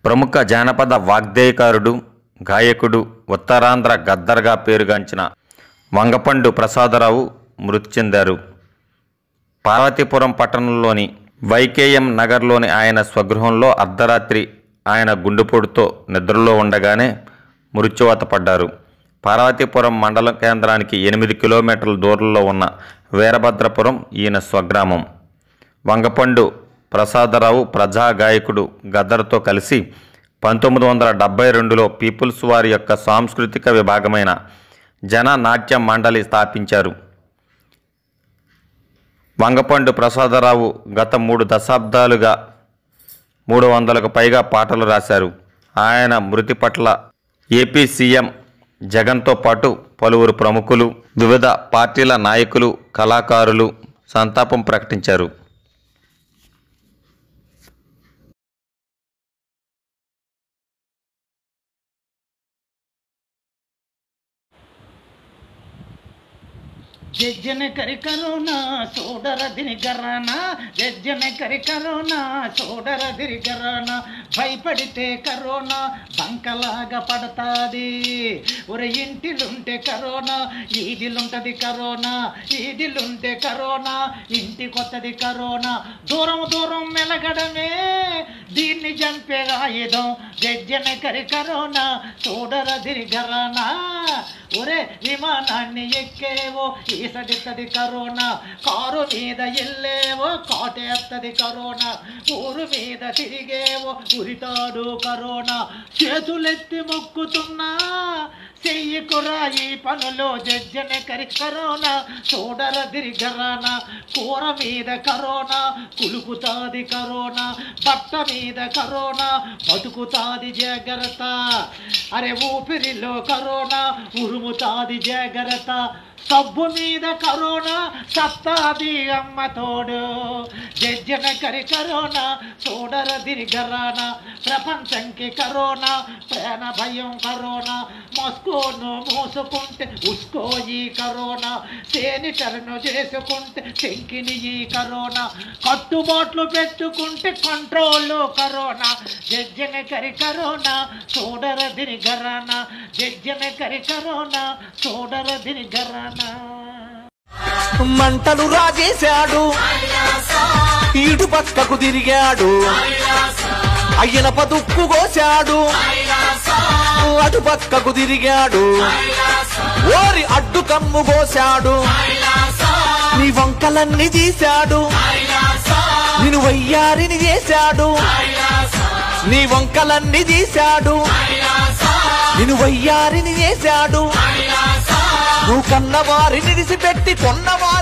ప్రముఖ జానపద వాగ్దేయకారుడు గాయకుడు ఉత్తరాంధ్ర గద్దర్గా పేరుగాంచిన వంగపండు ప్రసాదరావు మృతి చెందారు పార్వతీపురం పట్టణంలోని వైకేఎం నగర్లోని ఆయన స్వగృహంలో అర్ధరాత్రి ఆయన గుండెపోటుతో నిద్రలో ఉండగానే మృత్యువాత పడ్డారు పార్వతీపురం మండల కేంద్రానికి ఎనిమిది కిలోమీటర్ల దూరంలో ఉన్న వీరభద్రపురం ఈయన స్వగ్రామం వంగపండు ప్రసాదరావు ప్రజా గాయకుడు గద్దర్తో కలిసి పంతొమ్మిది వందల డెబ్బై రెండులో పీపుల్స్ వారి యొక్క సాంస్కృతిక విభాగమైన జన నాట్య మండలి స్థాపించారు వంగపండు ప్రసాదరావు గత మూడు దశాబ్దాలుగా మూడు వందలకు పైగా పాటలు రాశారు ఆయన మృతి పట్ల ఏపీ సీఎం జగన్తో పాటు పలువురు ప్రముఖులు వివిధ పార్టీల నాయకులు కళాకారులు సంతాపం ప్రకటించారు జజ్జన కరి కరోనా సోడర దిని గరానా జజ్జన కరి కరోనా సోడర దిరి గరానా భయపడితే కరోనా బంకలాగా పడతాది ఒరే ఇంటిలుంటే కరోనా ఈదిలుంటది కరోనా ఈదిలుంటే కరోనా ఇంటి కొత్తది కరోనా దూరం దూరం మెలగడమే దీన్ని చంపే ఆయుధం జజ్జన కరి కరోనా సోడర దిరి గరానా ఒరే విమానాన్ని ఎక్కేవో ఈసడిత్తది కరోనా కారు మీద ఎల్లేవో కాటేత్తది కరోనా ఊరు మీద తిరిగేవో ఉరితాడు కరోనా చేతులెత్తి మొక్కుతున్నా చెయ్యకురా ఈ పనులు జజ్జన కరి కరోనా చూడర దిరిగరానా కూర మీద కరోనా కులుకుతాది కరోనా బట్ట మీద కరోనా బతుకుతాది జాగ్రత్త అరే ఊపిరిలో కరోనా ఉరుముతాది జాగ్రత్త సబ్బు మీద కరోనా సత్తాది అమ్మ తోడు జజ్జన కరి కరోనా చూడర దిరిగరానా ప్రపంచంకి కరోనా ప్రాణ భయం కరోనా మస్కోను మూసుకుంటే ఉస్కో ఈ కరోనా సేనిటర్ను చేసుకుంటే చెంకిని ఈ కరోనా కట్టుబాట్లు పెట్టుకుంటే కంట్రోల్ కరోనా జజ్జన కరి కరోనా చూడర దిరిగరానా జజ్జన కరి కరోనా చూడర దిరిగరానా మంటలు రాజేశాడు ఈడు పక్కకు తిరిగాడు అయ్యన పదుక్కు కోశాడు అటు పక్కకు తిరిగాడు ఓరి అడ్డు కమ్ము కోశాడు నీ వంకలన్నీ తీశాడు నిన్ను వయ్యారిని చేశాడు నీ వంకలన్నీ తీశాడు నిన్ను వయ్యారిని చేశాడు నువ్వు కన్నవారిని విడిచిపెట్టి కొన్నవారి